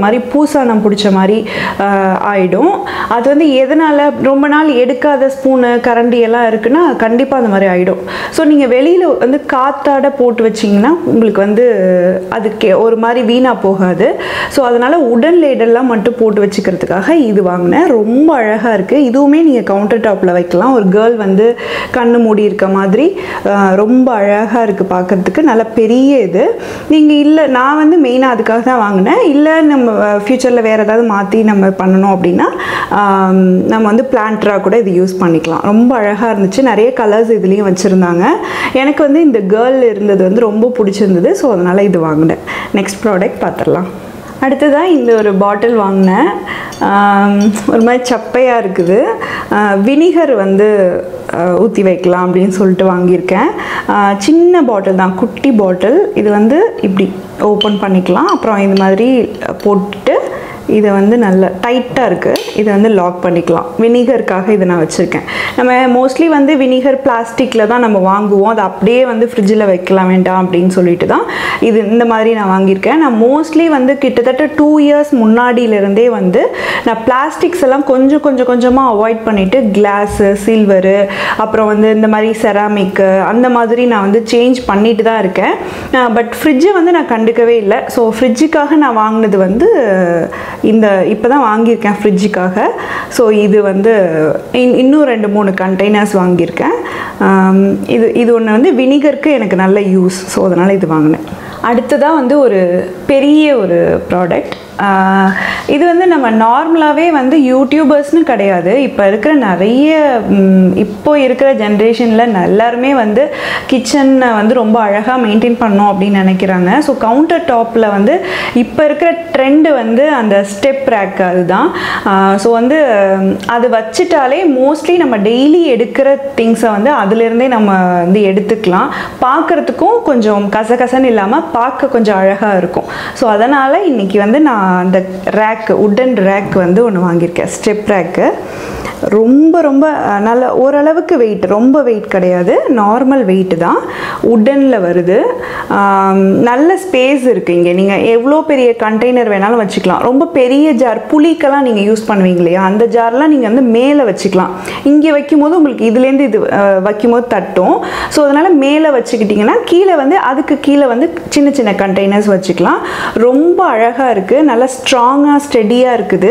மாதிரி பூசானம் பிடிச்ச மாதிரி ஆஹ், ஆயிடும் அது வந்து எதனால் ரொம்ப நாள் எடுக்காத ஸ்பூனு கரண்டி எல்லாம் இருக்குன்னா கண்டிப்பாக அந்த மாதிரி ஆகிடும் ஸோ நீங்கள் வெளியில் வந்து காத்தாட போட்டு வச்சிங்கன்னா உங்களுக்கு வந்து அதுக்கு ஒரு மாதிரி வீணாக போகாது ஸோ அதனால் உடன் லேடெல்லாம் மட்டும் போட்டு வச்சுக்கிறதுக்காக இது வாங்கினேன் ரொம்ப அழகாக இருக்குது இதுவுமே நீங்கள் கவுண்டர் டாப்பில் வைக்கலாம் ஒரு கேர்ள் வந்து கண்ணு மூடி இருக்க மாதிரி ஆஹ், ரொம்ப அழகாக இருக்குது பார்க்கறதுக்கு நல்ல பெரிய இது நீங்கள் இல்லை நான் வந்து மெயினாக அதுக்காக தான் வாங்கினேன் இல்லை நம்ம ஃப்யூச்சரில் வேறு ஏதாவது மாற்றி நம்ம பண்ணணும் அப்படின்னா ஆம், நம்ம வந்து பிளான்ட்ராக கூட இது யூஸ் பண்ணிக்கலாம் ரொம்ப அழகாக இருந்துச்சு நிறைய கலர்ஸ் இதுலேயும் வச்சுருந்தாங்க எனக்கு வந்து இந்த கேர்ள் இருந்தது வந்து ரொம்ப பிடிச்சிருந்தது ஸோ அதனால் இது வாங்கினேன் நெக்ஸ்ட் ப்ராடக்ட் பார்த்துடலாம் அடுத்ததாக இந்த ஒரு பாட்டில் வாங்கினேன் ஆம், ஒரு மாதிரி சப்பையாக இருக்குது வினிகர் வந்து ஊற்றி வைக்கலாம் அப்படின்னு சொல்லிட்டு வாங்கியிருக்கேன் ஆ, சின்ன பாட்டில் தான் குட்டி பாட்டில் இது வந்து இப்படி ஓப்பன் பண்ணிக்கலாம் அப்புறம் இந்த மாதிரி போட்டுட்டு இதை வந்து நல்ல டைட்டாக இருக்குது இதை வந்து லாக் பண்ணிக்கலாம் வினிகருக்காக இதை நான் வச்சுருக்கேன் நம்ம மோஸ்ட்லி வந்து வினிகர் பிளாஸ்டிக்கில் தான் நம்ம வாங்குவோம் அதை அப்படியே வந்து ஃப்ரிட்ஜில் வைக்கலாம் வேண்டாம் அப்படின்னு சொல்லிட்டு தான் இது இந்த மாதிரி நான் வாங்கியிருக்கேன் நான் மோஸ்ட்லி வந்து கிட்டத்தட்ட டூ இயர்ஸ் முன்னாடியிலேருந்தே வந்து நான் பிளாஸ்டிக்ஸ் எல்லாம் கொஞ்சம் கொஞ்சம் கொஞ்சமாக அவாய்ட் பண்ணிவிட்டு கிளாஸு சில்வரு அப்புறம் வந்து இந்த மாதிரி செராமிக்கு அந்த மாதிரி நான் வந்து சேஞ்ச் பண்ணிட்டு தான் இருக்கேன் பட் ஃப்ரிட்ஜை வந்து நான் கண்டுக்கவே இல்லை ஸோ ஃப்ரிட்ஜுக்காக நான் வாங்கினது வந்து இந்த இப்போ தான் வாங்கியிருக்கேன் ஃப்ரிட்ஜுக்காக ஸோ இது வந்து இன்- இன்னும் ரெண்டு மூணு கண்டெய்னர்ஸ் வாங்கியிருக்கேன் ஆம், இது இது ஒன்று வந்து வினிகருக்கு எனக்கு நல்ல யூஸ் ஸோ அதனால் இது வாங்கினேன் அடுத்ததாக வந்து ஒரு பெரிய ஒரு ப்ராடக்ட் இது வந்து நம்ம நார்மலாகவே வந்து யூடியூபர்ஸ்னு கிடையாது இப்போ இருக்கிற நிறைய ம், இப்போ இருக்கிற ஜென்ரேஷனில் எல்லாருமே வந்து கிச்சனை வந்து ரொம்ப அழகாக மெயின்டைன் பண்ணோம் அப்படின்னு நினைக்கிறாங்க ஸோ கவுண்டர் டாப்பில் வந்து இப்போ இருக்கிற ட்ரெண்டு வந்து அந்த ஸ்டெப் ரேக் அதுதான் ஸோ வந்து ம், அது வச்சுட்டாலே மோஸ்ட்லி நம்ம டெய்லி எடுக்கிற திங்ஸை வந்து அதுலேருந்தே நம்ம வந்து எடுத்துக்கலாம் பார்க்குறதுக்கும் கொஞ்சம் கசகசன்னு இல்லாமல் பார்க்க கொஞ்சம் அழகாக இருக்கும் ஸோ அதனால் இன்றைக்கி வந்து நான் அந்த ரேக் உட்டன் ரேக் வந்து ஒன்று வாங்கியிருக்கேன் ஸ்டெப் ரேக்கு ரொம்ப ரொம்ப அஹ், நல்ல ஓரளவுக்கு வெயிட் ரொம்ப வெயிட் கிடையாது நார்மல் வெயிட் தான் உட்டனில் வருது ஆம், நல்ல ஸ்பேஸ் இருக்குது இங்கே நீங்கள் எவ்வளோ பெரிய கண்டெய்னர் வேணாலும் வச்சுக்கலாம் ரொம்ப பெரிய ஜார் புளிக்கெல்லாம் நீங்கள் யூஸ் பண்ணுவீங்க இல்லையா அந்த ஜார்லாம் நீங்கள் வந்து மேலே வச்சுக்கலாம் இங்கே வைக்கும்போது உங்களுக்கு இதுலேருந்து இது அஹ், வைக்கும்போது தட்டும் ஸோ அதனால் மேலே வச்சுக்கிட்டிங்கன்னா கீழே வந்து அதுக்கு கீழே வந்து சின்ன சின்ன கண்டெய்னர்ஸ் வச்சுக்கலாம் ரொம்ப அழகாக இருக்குது நல்லா ஸ்ட்ராங்காக ஸ்டெடியாக இருக்குது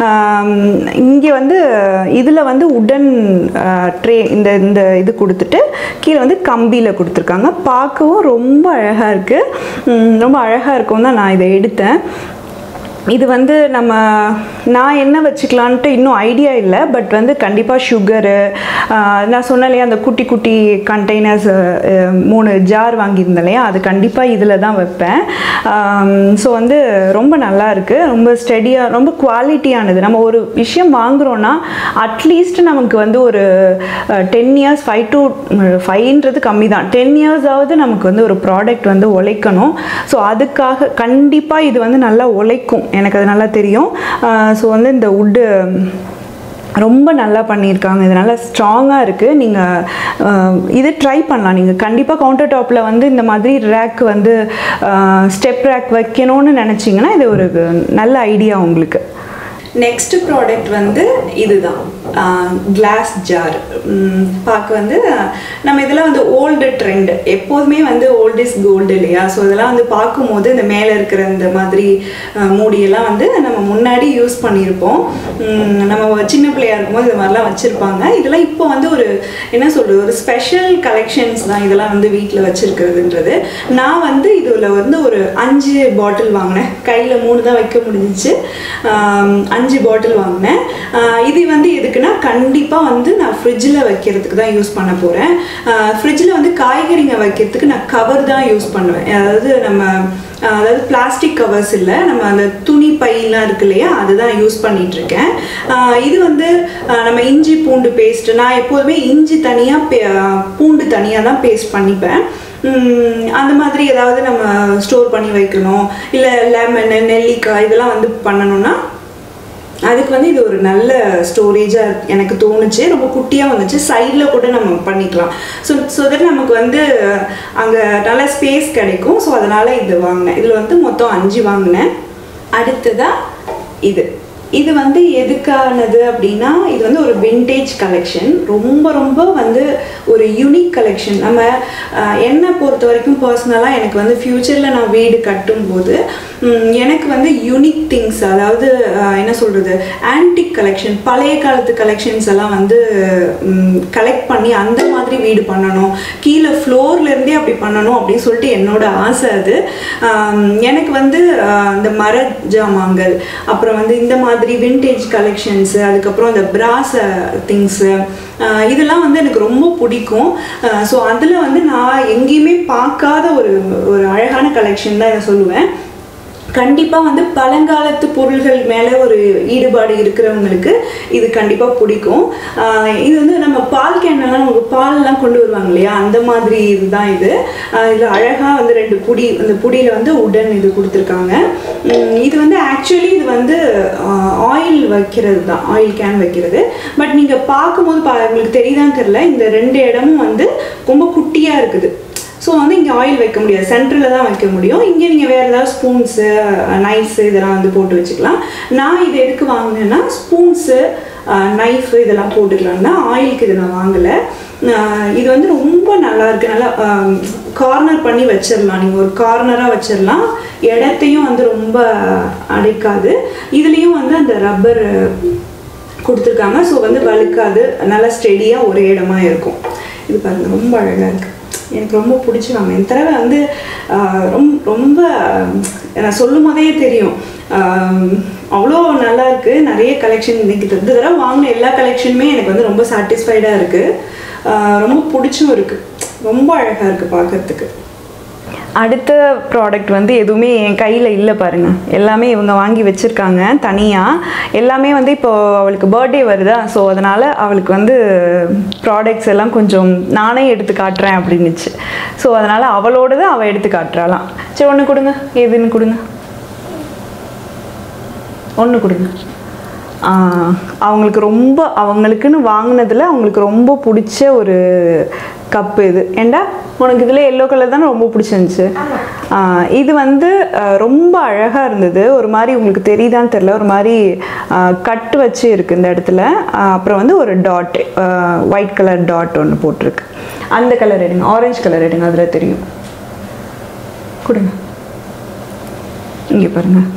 இங்கே வந்து இதில் வந்து உடன் ட்ரே இந்த இந்த இது கொடுத்துட்டு கீழே வந்து கம்பியில் கொடுத்துருக்காங்க பார்க்கவும் ரொம்ப அழகாக இருக்குது ரொம்ப அழகாக இருக்கும் தான் நான் இதை எடுத்தேன் இது வந்து நம்ம நான் என்ன வச்சுக்கலான்ட்டு இன்னும் ஐடியா இல்லை பட் வந்து கண்டிப்பாக சுகரு நான் சொன்னேன் இல்லையா அந்த குட்டி குட்டி கண்டெய்னர்ஸ் மூணு ஜார் வாங்கியிருந்தேன் இல்லையா அது கண்டிப்பாக இதில் தான் வைப்பேன் ஸோ வந்து ரொம்ப நல்லா இருக்குது ரொம்ப ஸ்டெடியாக ரொம்ப குவாலிட்டியானது நம்ம ஒரு விஷயம் வாங்குகிறோன்னா அட்லீஸ்ட் நமக்கு வந்து ஒரு டென் இயர்ஸ் ஃபைவ் டு ஃபைவ்ன்றது கம்மி தான் டென் இயர்ஸாவது நமக்கு வந்து ஒரு ப்ராடக்ட் வந்து உழைக்கணும் ஸோ அதுக்காக கண்டிப்பாக இது வந்து நல்லா உழைக்கும் எனக்கு அது நல்லா தெரியும் ஸோ வந்து இந்த உட்டு ரொம்ப நல்லா பண்ணியிருக்காங்க இது நல்லா ஸ்ட்ராங்காக இருக்குது நீங்கள் இது ட்ரை பண்ணலாம் நீங்கள் கண்டிப்பாக கவுண்டர் டாப்பில் வந்து இந்த மாதிரி ரேக் வந்து ஸ்டெப் ரேக் வைக்கணும்னு நினச்சிங்கன்னா இது ஒரு நல்ல ஐடியா உங்களுக்கு நெக்ஸ்ட் ப்ராடக்ட் வந்து இதுதான் கிளாஸ் ஜார் பார்க்க வந்து நம்ம இதெல்லாம் வந்து ஓல்டு ட்ரெண்ட் எப்போதுமே வந்து ஓல்ட் இஸ் கோல்டு இல்லையா ஸோ இதெல்லாம் வந்து பார்க்கும்போது இந்த மேலே இருக்கிற இந்த மாதிரி அஹ், மூடியெல்லாம் வந்து நம்ம முன்னாடி யூஸ் பண்ணியிருப்போம் உம், நம்ம சின்ன பிள்ளையா இருக்கும்போது இது மாதிரிலாம் வச்சுருப்பாங்க இதெல்லாம் இப்போ வந்து ஒரு என்ன சொல்கிறது ஒரு ஸ்பெஷல் கலெக்ஷன்ஸ் தான் இதெல்லாம் வந்து வீட்டில் வச்சுருக்கிறதுன்றது நான் வந்து இதில் வந்து ஒரு அஞ்சு பாட்டில் வாங்கினேன் கையில் மூணு தான் வைக்க முடிஞ்சிச்சு ஆம், அஞ்சு பாட்டில் வாங்கினேன் ஆஹ் இது வந்து எதுக்குன்னா கண்டிப்பாக வந்து நான் ஃப்ரிட்ஜில் வைக்கிறதுக்கு தான் யூஸ் பண்ண போகிறேன் ஃப்ரிட்ஜில் வந்து காய்கறிங்க வைக்கிறதுக்கு நான் கவர் தான் யூஸ் பண்ணுவேன் அதாவது நம்ம ஆஹ் அதாவது பிளாஸ்டிக் கவர்ஸ் இல்லை நம்ம அந்த துணி பையெல்லாம் இருக்கு இல்லையா அதுதான் யூஸ் பண்ணிட்டு இருக்கேன் ஆஹ் இது வந்து ஆஹ் நம்ம இஞ்சி பூண்டு பேஸ்ட் நான் எப்போதுமே இஞ்சி தனியாக பூண்டு தனியாக தான் பேஸ்ட் பண்ணிப்பேன் உம், அந்த மாதிரி ஏதாவது நம்ம ஸ்டோர் பண்ணி வைக்கணும் இல்லை லெமன் நெல்லிக்காய் இதெல்லாம் வந்து பண்ணணும்னா அதுக்கு வந்து இது ஒரு நல்ல ஸ்டோரேஜாக எனக்கு தோணுச்சு ரொம்ப குட்டியாக வந்துச்சு சைடில் கூட நம்ம பண்ணிக்கலாம் ஸோ ஸோ தட் நமக்கு வந்து அங்கே நல்ல ஸ்பேஸ் கிடைக்கும் ஸோ அதனால் இது வாங்கினேன் இதில் வந்து மொத்தம் அஞ்சு வாங்கினேன் அடுத்ததா இது இது வந்து எதுக்கானது அப்படின்னா இது வந்து ஒரு விண்டேஜ் கலெக்ஷன் ரொம்ப ரொம்ப வந்து ஒரு யூனிக் கலெக்ஷன் நம்ம ஆஹ், என்னை பொறுத்த வரைக்கும் பர்சனலாக எனக்கு வந்து ஃப்யூச்சரில் நான் வீடு கட்டும்போது ம், எனக்கு வந்து யூனிக் திங்ஸ் அதாவது ஆஹ், என்ன சொல்கிறது ஆன்டிக் கலெக்ஷன் பழைய காலத்து கலெக்ஷன்ஸ் எல்லாம் வந்து கலெக்ட் பண்ணி அந்த மாதிரி வீடு பண்ணணும் கீழே ஃப்ளோர்லேருந்தே அப்படி பண்ணணும் அப்படின்னு சொல்லிட்டு என்னோட ஆசை அது ஆம், எனக்கு வந்து ஆஹ், இந்த மர ஜாமான்கள் அப்புறம் வந்து இந்த மாதிரி விண்டேஜ் கலெக்ஷன்ஸு அதுக்கப்புறம் இந்த பிராச திங்ஸு இதெல்லாம் வந்து எனக்கு ரொம்ப பிடிக்கும் ஸோ அதில் வந்து நான் எங்கேயுமே பார்க்காத ஒரு ஒரு அழகான கலெக்ஷன் தான் இதை சொல்லுவேன் கண்டிப்பாக வந்து பழங்காலத்து பொருள்கள் மேலே ஒரு ஈடுபாடு இருக்கிறவங்களுக்கு இது கண்டிப்பாக பிடிக்கும் ஆஹ் இது வந்து நம்ம பால் கேனெல்லாம் நமக்கு பால்லாம் கொண்டு வருவாங்க இல்லையா அந்த மாதிரி இதுதான் இது இதில் அழகாக வந்து ரெண்டு புடி அந்த புடியில் வந்து உடன் இது கொடுத்துருக்காங்க உம் இது வந்து ஆக்சுவலி இது வந்து ஆயில் வைக்கிறது தான் ஆயில் கேன் வைக்கிறது பட் நீங்கள் பார்க்கும்போது பா உங்களுக்கு தெரியுதான்னு தெரில இந்த ரெண்டு இடமும் வந்து ரொம்ப குட்டியாக இருக்குது ஸோ வந்து இங்கே ஆயில் வைக்க முடியாது சென்டரில் தான் வைக்க முடியும் இங்கே நீங்கள் வேறு ஏதாவது ஸ்பூன்ஸு நைஃப்ஸு இதெல்லாம் வந்து போட்டு வச்சுக்கலாம் நான் இது எதுக்கு வாங்கினேன்னா ஸ்பூன்ஸு நைஃபு இதெல்லாம் போட்டுக்கலாம் தான் ஆயிலுக்கு இது நான் வாங்கலை ஆஹ் இது வந்து ரொம்ப நல்லா இருக்கு நல்லா கார்னர் பண்ணி வச்சிடலாம் நீங்கள் ஒரு கார்னராக வச்சிடலாம் இடத்தையும் வந்து ரொம்ப அடைக்காது இதுலேயும் வந்து அந்த ரப்பர் கொடுத்துருக்காங்க ஸோ வந்து வழுக்காது நல்லா ஸ்டெடியாக ஒரே இடமா இருக்கும் இது பாருங்க ரொம்ப அழகாக இருக்குது எனக்கு ரொம்ப பிடிச்சி வாங்க இந்த தடவை வந்து ஆஹ், ரொம்ப ரொம்ப நான் சொல்லும் போதே தெரியும் ஆஹ், அவ்வளோ நல்லா இருக்கு நிறைய கலெக்ஷன் இன்னைக்கு இந்த தடவை வாங்கின எல்லா கலெக்ஷனுமே எனக்கு வந்து ரொம்ப சாட்டிஸ்ஃபைடாக இருக்குது ரொம்ப பிடிச்சும் இருக்குது ரொம்ப அழகாக இருக்குது பார்க்கறதுக்கு அடுத்த ப்ராடக்ட் வந்து எதுவுமே என் கையில் இல்லை பாருங்க எல்லாமே இவங்க வாங்கி வச்சுருக்காங்க தனியாக எல்லாமே வந்து இப்போ அவளுக்கு பர்த்டே வருதா ஸோ அதனால் அவளுக்கு வந்து ப்ராடக்ட்ஸ் எல்லாம் கொஞ்சம் நானே எடுத்து காட்டுறேன் அப்படின்னுச்சு ஸோ அதனால் அவளோடது அவள் எடுத்து காட்டுறாளாம் சரி ஒன்று கொடுங்க எதுன்னு கொடுங்க ஒன்று கொடுங்க ஆ, அவங்களுக்கு ரொம்ப அவங்களுக்குன்னு வாங்கினதில் அவங்களுக்கு ரொம்ப பிடிச்ச ஒரு கப்பு இது ஏண்டா உனக்கு இதில் எல்லோ கலர் தானே ரொம்ப பிடிச்சிருந்துச்சு ஆ, இது வந்து ஆ, ரொம்ப அழகாக இருந்தது ஒரு மாதிரி உங்களுக்கு தெரியுதான்னு தெரில ஒரு மாதிரி ஆ, கட்டு வச்சு இருக்குது இந்த இடத்துல ஆ, அப்புறம் வந்து ஒரு டாட் ஒயிட் கலர் டாட் ஒன்று போட்டிருக்கு அந்த கலர் எடுங்க ஆரஞ்சு கலர் எடுங்க அதில் தெரியும் கொடுங்க இங்கே பாருங்கள்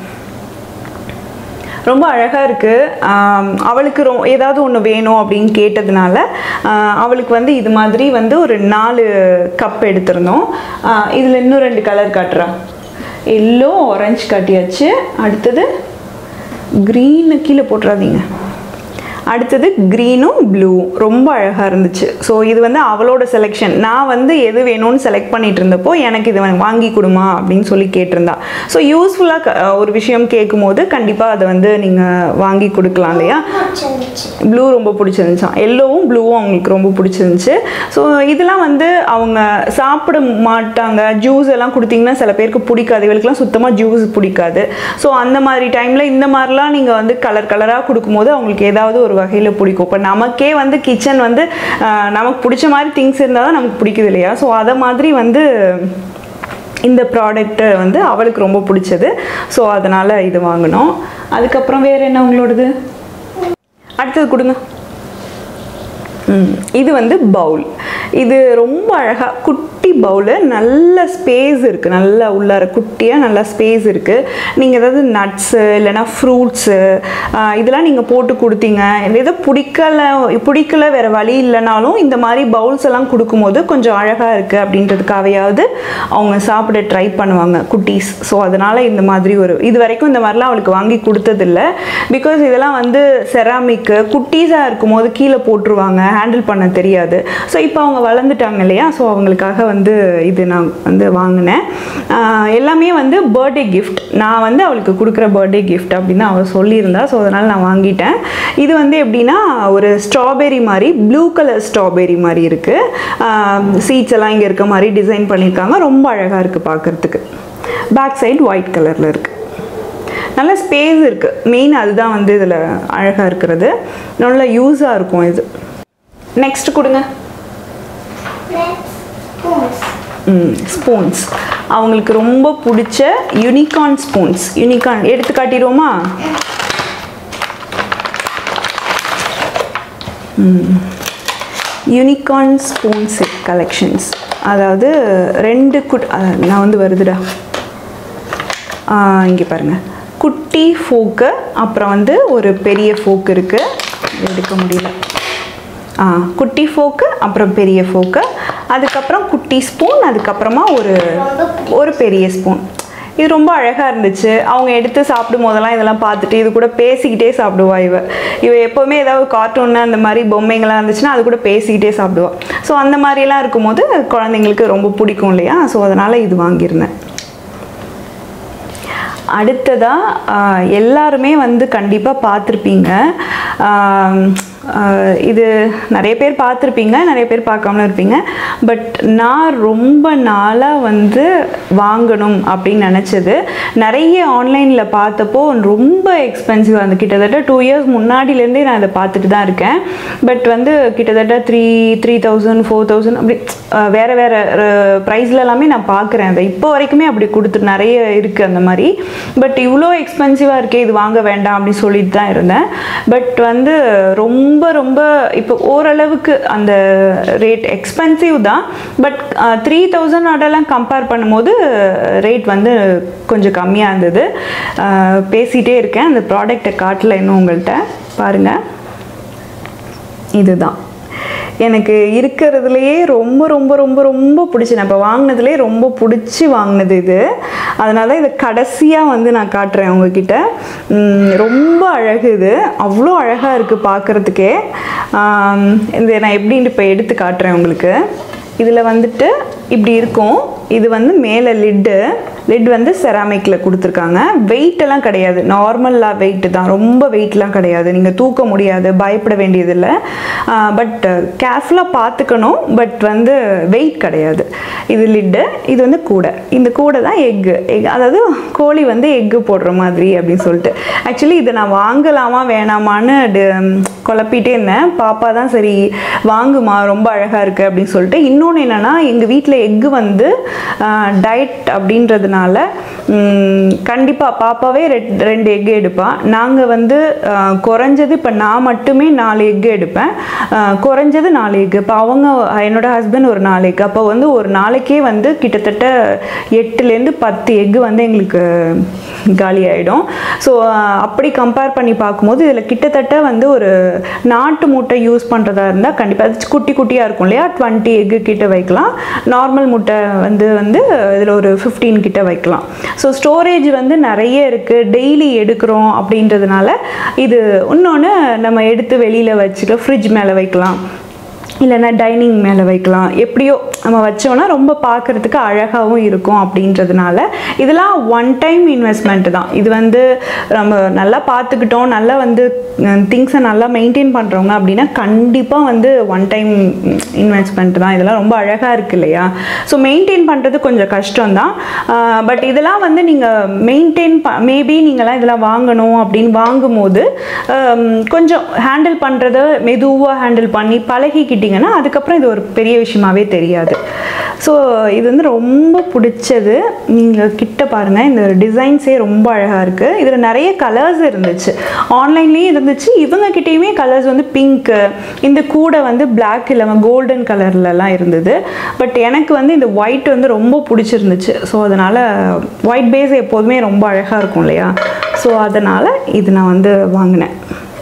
ரொம்ப அழகாக இருக்குது அவளுக்கு ரொ ஏதாவது ஒன்று வேணும் அப்படின்னு கேட்டதுனால ஆஹ் அவளுக்கு வந்து இது மாதிரி வந்து ஒரு நாலு கப் எடுத்திருந்தோம் இதில் இன்னும் ரெண்டு கலர் காட்டுறா எல்லோ ஆரஞ்சு காட்டியாச்சு அடுத்தது க்ரீனு கீழே போட்டுறாதீங்க அடுத்தது க்ரீனும் ப்ளூ ரொம்ப அழகாக இருந்துச்சு ஸோ இது வந்து அவளோட செலெக்ஷன் நான் வந்து எது வேணும்னு செலக்ட் பண்ணிட்டு இருந்தப்போ எனக்கு இது வாங்கி கொடுமா அப்படின்னு சொல்லி கேட்டிருந்தா ஸோ யூஸ்ஃபுல்லாக ஒரு விஷயம் கேட்கும்போது கண்டிப்பாக அதை வந்து நீங்கள் வாங்கி கொடுக்கலாம் இல்லையா ப்ளூ ரொம்ப பிடிச்சிருந்துச்சான் எல்லோவும் ப்ளூவும் அவங்களுக்கு ரொம்ப பிடிச்சிருந்துச்சு ஸோ இதெல்லாம் வந்து அவங்க சாப்பிட மாட்டாங்க ஜூஸ் எல்லாம் கொடுத்தீங்கன்னா சில பேருக்கு பிடிக்காது இவளுக்குலாம் சுத்தமாக ஜூஸ் பிடிக்காது ஸோ அந்த மாதிரி டைமில் இந்த மாதிரிலாம் நீங்கள் வந்து கலர் கலராக கொடுக்கும்போது அவங்களுக்கு ஏதாவது ஒரு வகையில் பிடிக்கும் இப்போ நமக்கே வந்து கிச்சன் வந்து ஆஹ், நமக்கு பிடிச்ச மாதிரி திங்ஸ் இருந்தால் தான் நமக்கு பிடிக்குது இல்லையா ஸோ அதை மாதிரி வந்து இந்த ப்ராடக்ட்டு வந்து அவளுக்கு ரொம்ப பிடிச்சது ஸோ அதனால் இது வாங்கினோம் அதுக்கப்புறம் வேறு என்ன உங்களோடது அடுத்தது கொடுங்க ம், இது வந்து பவுல் இது ரொம்ப அழகாக குட்டி பவுலு நல்ல ஸ்பேஸ் இருக்குது நல்ல உள்ளார குட்டியாக நல்ல ஸ்பேஸ் இருக்குது நீங்கள் ஏதாவது நட்ஸு இல்லைன்னா ஃப்ரூட்ஸு இதெல்லாம் நீங்கள் போட்டு கொடுத்தீங்க எதோ பிடிக்கல பிடிக்கல வேறு வழி இல்லைனாலும் இந்த மாதிரி பவுல்ஸ் எல்லாம் கொடுக்கும்போது கொஞ்சம் அழகாக இருக்குது அப்படின்றதுக்காகவாவது அவங்க சாப்பிட ட்ரை பண்ணுவாங்க குட்டீஸ் ஸோ அதனால் இந்த மாதிரி ஒரு இது வரைக்கும் இந்த மாதிரிலாம் அவளுக்கு வாங்கி கொடுத்ததில்ல பிகாஸ் இதெல்லாம் வந்து செராமிக்கு குட்டீஸாக இருக்கும்போது கீழே போட்டுருவாங்க ஹேண்டில் பண்ண தெரியாது ஸோ இப்போ அவங்க வளர்ந்துட்டாங்க இல்லையா ஸோ அவங்களுக்காக வந்து இது நான் வந்து வாங்கினேன் ஆஹ் எல்லாமே வந்து பர்த்டே கிஃப்ட் நான் வந்து அவளுக்கு கொடுக்குற பர்த்டே கிஃப்ட் அப்படின்னு அவள் சொல்லியிருந்தா ஸோ அதனால் நான் வாங்கிட்டேன் இது வந்து எப்படின்னா ஒரு ஸ்ட்ராபெரி மாதிரி ப்ளூ கலர் ஸ்ட்ராபெரி மாதிரி இருக்குது சீட்ஸ் எல்லாம் இங்கே இருக்க மாதிரி டிசைன் பண்ணியிருக்காங்க ரொம்ப அழகாக இருக்குது பார்க்குறதுக்கு பேக் சைடு ஒயிட் கலரில் இருக்குது நல்ல ஸ்பேஸ் இருக்குது மெயின் அதுதான் வந்து இதில் அழகாக இருக்கிறது நல்ல யூஸாக இருக்கும் இது நெக்ஸ்ட் கொடுங்க Next, spoons. ஸ்பூன்ஸ் அவங்களுக்கு ரொம்ப பிடிச்ச யூனிகார்ன் ஸ்பூன்ஸ் யூனிகார்ன் எடுத்து காட்டிடுவோமா யூனிகார்ன் ஸ்பூன் செட் கலெக்ஷன்ஸ் அதாவது ரெண்டு குட் அஹ், நான் வந்து வருதுடா இங்கே பாருங்கள் குட்டி ஃபோக்கு அப்புறம் வந்து ஒரு பெரிய ஃபோக் இருக்குது எடுக்க முடியல ஆ குட்டி ஃபோக்கு அப்புறம் பெரிய ஃபோக்கு அதுக்கப்புறம் குட்டி ஸ்பூன் அதுக்கப்புறமா ஒரு ஒரு பெரிய ஸ்பூன் இது ரொம்ப அழகாக இருந்துச்சு அவங்க எடுத்து சாப்பிடும் போதெல்லாம் இதெல்லாம் பார்த்துட்டு இது கூட பேசிக்கிட்டே சாப்பிடுவா இவ இவ எப்போவுமே ஏதாவது கார்ட்டூன் அந்த மாதிரி பொம்மைங்களாம் இருந்துச்சுன்னா அது கூட பேசிக்கிட்டே சாப்பிடுவா ஸோ அந்த மாதிரிலாம் இருக்கும்போது குழந்தைங்களுக்கு ரொம்ப பிடிக்கும் இல்லையா ஸோ அதனால் இது வாங்கியிருந்தேன் அடுத்ததாக எல்லாருமே வந்து கண்டிப்பாக பார்த்துருப்பீங்க ஆம், ஆஹ் இது நிறைய பேர் பார்த்துருப்பீங்க நிறைய பேர் பார்க்காமலும் இருப்பீங்க பட் நான் ரொம்ப நாளாக வந்து வாங்கணும் அப்படின்னு நினச்சது நிறைய ஆன்லைனில் பார்த்தப்போ ரொம்ப எக்ஸ்பென்சிவாக இருந்து கிட்டத்தட்ட டூ இயர்ஸ் முன்னாடிலேருந்தே நான் இதை பார்த்துட்டு தான் இருக்கேன் பட் வந்து கிட்டத்தட்ட three three thousand four thousand அப்படி ஆஹ் வேற வேற ப்ரைஸ்ல எல்லாமே நான் பார்க்குறேன் அதை இப்போ வரைக்குமே அப்படி கொடுத்து நிறைய இருக்குது அந்த மாதிரி பட் இவ்வளோ எக்ஸ்பென்சிவாக இருக்கே இது வாங்க வேண்டாம் அப்படின்னு சொல்லிட்டு தான் இருந்தேன் பட் வந்து ரொம்ப ரொம்ப இப்போ ஓரளவுக்கு அந்த ரேட் எக்ஸ்பென்சிவ் தான் பட் த்ரீ தௌசண்ட் அதெல்லாம் கம்பேர் பண்ணும்போது ரேட் வந்து கொஞ்சம் கம்மியாக இருந்தது ஆஹ் பேசிகிட்டே இருக்கேன் அந்த ப்ராடக்டை காட்டல இன்னும் உங்கள்கிட்ட பாருங்கள் இதுதான் எனக்கு இருக்கிறதுலையே ரொம்ப ரொம்ப ரொம்ப ரொம்ப பிடிச்சி நான் இப்போ வாங்கினதுலேயே ரொம்ப பிடிச்சி வாங்கினது இது அதனால தான் இதை கடைசியாக வந்து நான் காட்டுறேன் உங்ககிட்ட உம், ரொம்ப அழகு இது அவ்வளோ அழகாக இருக்குது பார்க்குறதுக்கே இது நான் எப்படின்ட்டு இப்போ எடுத்து காட்டுறேன் உங்களுக்கு இதில் வந்துட்டு இப்படி இருக்கும் இது வந்து மேலே லிட்டு லிட் வந்து செராமிக்கில் கொடுத்துருக்காங்க வெயிட் எல்லாம் கிடையாது நார்மலாக வெயிட் தான் ரொம்ப வெயிட்லாம் கிடையாது நீங்கள் தூக்க முடியாது பயப்பட வேண்டியதில்லை பட் கேர்ஃபுல்லாக பார்த்துக்கணும் பட் வந்து வெயிட் கிடையாது இது லிட்டு இது வந்து கூடை இந்த கூடை தான் எக்கு எக் அதாவது கோழி வந்து எக்கு போடுற மாதிரி அப்படின்னு சொல்லிட்டு ஆக்சுவலி இதை நான் வாங்கலாமா வேணாமான்னு டு- குழப்பிட்டே இருந்தேன் பாப்பா தான் சரி வாங்குமா ரொம்ப அழகாக இருக்குது அப்படின்னு சொல்லிட்டு இன்னொன்று என்னென்னா எங்கள் வீட்டில் எக்கு வந்து டயட் அப்படின்றதுனால கண்டிப்பாக பாப்பாவே ரெட் ரெண்டு எக்கு எடுப்பாள் நாங்கள் வந்து ஆஹ், குறைஞ்சது இப்போ நான் மட்டுமே நாலு எக்கு எடுப்பேன் ஆஹ், குறைஞ்சது நாலு எக்கு இப்போ அவங்க என்னோட ஹஸ்பண்ட் ஒரு நாலு எக்கு அப்போ வந்து ஒரு நாளைக்கே வந்து கிட்டத்தட்ட எட்டுலேருந்து பத்து எக்கு வந்து எங்களுக்கு காலி ஆகிடும் ஸோ அப்படி கம்பேர் பண்ணி பார்க்கும்போது இதில் கிட்டத்தட்ட வந்து ஒரு நாட்டு முட்டை யூஸ் பண்ணுறதா இருந்தால் கண்டிப்பாக குட்டி குட்டியாக இருக்கும் இல்லையா டுவெண்ட்டி எக்கு கிட்ட வைக்கலாம் நார்மல் முட்டை வந்து வந்து இதில் ஒரு ஃபிஃப்டீன் கிட்ட வைக்கலாம் ஸோ ஸ்டோரேஜ் வந்து நிறைய இருக்குது டெய்லி எடுக்கிறோம் அப்படின்றதுனால இது இன்னொன்று நம்ம எடுத்து வெளியில் வச்சுக்கலாம் ஃப்ரிட்ஜ் மேலே வைக்கலாம் இல்லைன்னா டைனிங் மேலே வைக்கலாம் எப்படியோ நம்ம வச்சோன்னா ரொம்ப பார்க்குறதுக்கு அழகாகவும் இருக்கும் அப்படின்றதுனால இதெல்லாம் ஒன் டைம் இன்வெஸ்ட்மெண்ட் தான் இது வந்து நம்ம நல்லா பார்த்துக்கிட்டோம் நல்லா வந்து திங்ஸை நல்லா மெயின்டைன் பண்ணுறவங்க அப்படின்னா கண்டிப்பாக வந்து ஒன் டைம் இன்வெஸ்ட்மெண்ட் தான் இதெல்லாம் ரொம்ப அழகாக இருக்கு இல்லையா ஸோ மெயின்டைன் பண்ணுறது கொஞ்சம் கஷ்டம் தான் பட் இதெல்லாம் வந்து நீங்கள் மெயின்டைன் ப மேபி நீங்களாம் இதெல்லாம் வாங்கணும் அப்படின்னு வாங்கும்போது ஆம், கொஞ்சம் ஹேண்டில் பண்ணுறத மெதுவாக ஹேண்டில் பண்ணி பழகிக்கிட்டிங்கன்னா அதுக்கப்புறம் இது ஒரு பெரிய விஷயமாவே தெரியாது ஸோ இது வந்து ரொம்ப பிடிச்சது நீங்கள் கிட்ட பாருங்கள் இந்த டிசைன்ஸே ரொம்ப அழகாக இருக்குது இதில் நிறைய கலர்ஸ் இருந்துச்சு ஆன்லைன்லேயும் இருந்துச்சு இவங்க கிட்டேயுமே கலர்ஸ் வந்து பிங்க்கு இந்த கூடை வந்து பிளாக் இல்லாமல் கோல்டன் கலர்லலாம் இருந்தது பட் எனக்கு வந்து இந்த ஒயிட் வந்து ரொம்ப பிடிச்சிருந்துச்சு ஸோ அதனால் ஒயிட் பேஸ் எப்போதுமே ரொம்ப அழகாக இருக்கும் இல்லையா ஸோ அதனால் இது நான் வந்து வாங்கினேன்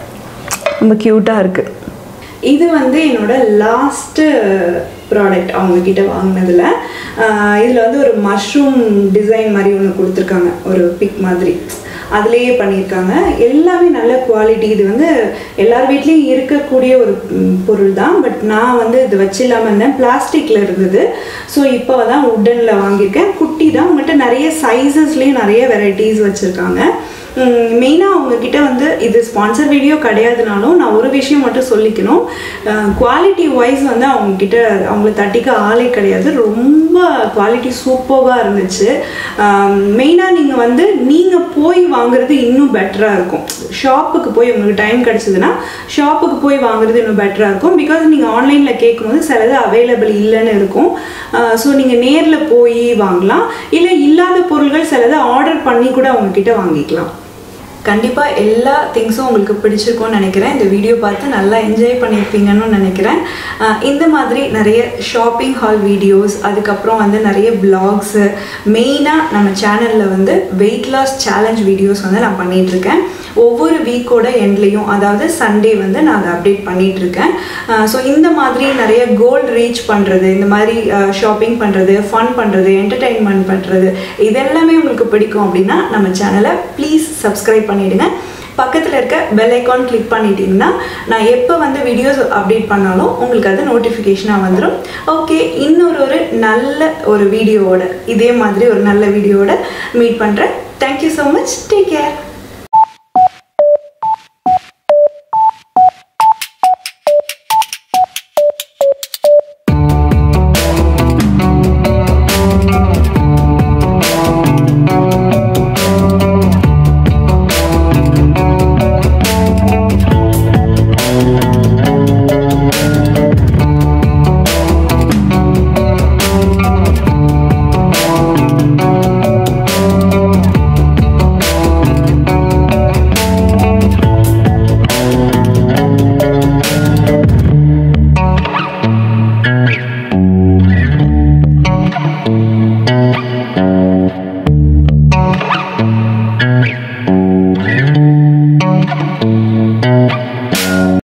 ரொம்ப க்யூட்டாக இருக்குது இது வந்து என்னோட லாஸ்ட்டு ப்ராடக்ட் அவங்கக்கிட்ட வாங்கினதில் இதில் வந்து ஒரு மஷ்ரூம் டிசைன் மாதிரி ஒன்று கொடுத்துருக்காங்க ஒரு பிக் மாதிரி அதுலேயே பண்ணியிருக்காங்க எல்லாமே நல்ல குவாலிட்டி இது வந்து எல்லார் வீட்லேயும் இருக்கக்கூடிய ஒரு ம், பொருள் தான் பட் நான் வந்து இது வச்சில்லாமல் இருந்தேன் பிளாஸ்டிக்கில் இருந்தது ஸோ இப்போ தான் உட்டனில் வாங்கியிருக்கேன் குட்டி தான் உங்கள்கிட்ட நிறைய சைஸஸ்லேயும் நிறைய வெரைட்டிஸ் வச்சுருக்காங்க மெயினாக அவங்கக்கிட்ட வந்து இது ஸ்பான்சர் வீடியோ கிடையாதுனாலும் நான் ஒரு விஷயம் மட்டும் சொல்லிக்கணும் குவாலிட்டி வைஸ் வந்து அவங்கக்கிட்ட அவங்கள தட்டிக்க ஆளே கிடையாது ரொம்ப குவாலிட்டி சூப்பராக இருந்துச்சு மெயினாக நீங்கள் வந்து நீங்கள் போய் வாங்குறது இன்னும் பெட்டராக இருக்கும் ஷாப்புக்கு போய் உங்களுக்கு டைம் கிடச்சிதுன்னா ஷாப்புக்கு போய் வாங்குறது இன்னும் பெட்டராக இருக்கும் பிகாஸ் நீங்கள் ஆன்லைனில் கேட்கும்போது சிலது அவைலபிள் இல்லைன்னு இருக்கும் ஸோ நீங்கள் நேரில் போய் வாங்கலாம் இல்லை இல்லாத பொருள்கள் சிலது ஆர்டர் பண்ணி கூட அவங்கக்கிட்ட வாங்கிக்கலாம் கண்டிப்பாக எல்லா திங்ஸும் உங்களுக்கு பிடிச்சிருக்கும்னு நினைக்கிறேன் இந்த வீடியோ பார்த்து நல்லா என்ஜாய் பண்ணியிருப்பீங்கன்னு நினைக்கிறேன் அஹ் இந்த மாதிரி நிறைய ஷாப்பிங் ஹால் வீடியோஸ் அதுக்கப்புறம் வந்து நிறைய பிளாக்ஸு மெயினாக நம்ம சேனலில் வந்து வெயிட் லாஸ் சேலஞ்ச் வீடியோஸ் வந்து நான் பண்ணிகிட்ருக்கேன் ஒவ்வொரு வீக்கோட எண்ட்லேயும் அதாவது சண்டே வந்து நான் அதை அப்டேட் பண்ணிகிட்ருக்கேன் ஸோ இந்த மாதிரி நிறைய கோல் ரீச் பண்ணுறது இந்த மாதிரி ஷாப்பிங் பண்ணுறது ஃபன் பண்ணுறது என்டர்டெயின்மெண்ட் பண்ணுறது இதெல்லாமே உங்களுக்கு பிடிக்கும் அப்படின்னா நம்ம சேனலை ப்ளீஸ் சப்ஸ்கிரைப் பண்ணிவிடுங்க பக்கத்தில் இருக்க பெல் ஐக்கான் கிளிக் பண்ணிட்டீங்கன்னா நான் எப்போ வந்து வீடியோஸ் அப்டேட் பண்ணாலும் உங்களுக்கு அது நோட்டிஃபிகேஷனாக வந்துடும் ஓகே இன்னொரு ஒரு நல்ல ஒரு வீடியோவோட இதே மாதிரி ஒரு நல்ல வீடியோவோட மீட் பண்ணுறேன் thank you so much take care